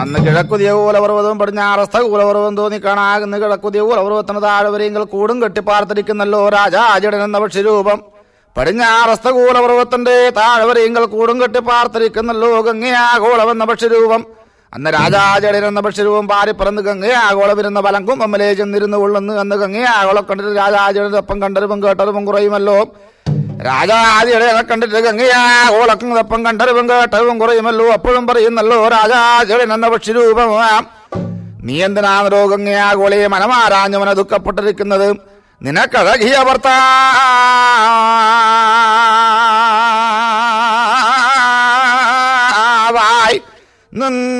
അന്ന് കിഴക്കുതിയ കൂലപർവ്വതവും പടിഞ്ഞാറസ്ഥ കൂലപർവ്വതം തോന്നി കാണാകുന്ന കിഴക്കുതിയ കൂലപർവ്വതത്തിന് താഴ്വരയെങ്കിൽ കൂടും കെട്ടിപ്പാർത്തിരിക്കുന്നല്ലോ രാജാജടൻ എന്ന പക്ഷിരൂപം പടിഞ്ഞാറസ്ഥ കൂലപർവ്വതത്തിന്റെ താഴ്വരയെങ്കിൽ കൂടും കെട്ടിപ്പാർത്തിരിക്കുന്നല്ലോ ഗംഗയാഗോളം എന്ന പക്ഷിരൂപം അന്ന് രാജാജടൻ എന്ന പക്ഷിരൂപം പാരിപ്പറന്ന് ഗംഗയാഗോളം ഇരുന്ന ബലം കുമ്പമലേ ചെന്നിരുന്നു കൊള്ളുന്നു അന്ന് ഗംഗയാഗോളം കണ്ടിട്ട് രാജാജടന്റെ ഒപ്പം കണ്ടറിവും കേട്ടറിവും കുറയുമല്ലോ രാജാതിയുടെ കണ്ടിട്ട് ഗംഗയാഗോളക്കും ഒപ്പം കണ്ടറിവും കേട്ടറിവും കുറയുമല്ലോ അപ്പോഴും പറയുന്നല്ലോ രാജാജടൻ എന്ന പക്ഷിരൂപമാം നീ എന്തിനാണോ ഗംഗയാഗോളെ മനമാരാഞ്ഞവനെ ദുഃഖപ്പെട്ടിരിക്കുന്നത് നിനക്കഴകിയ ഭർത്താവായി നിൻ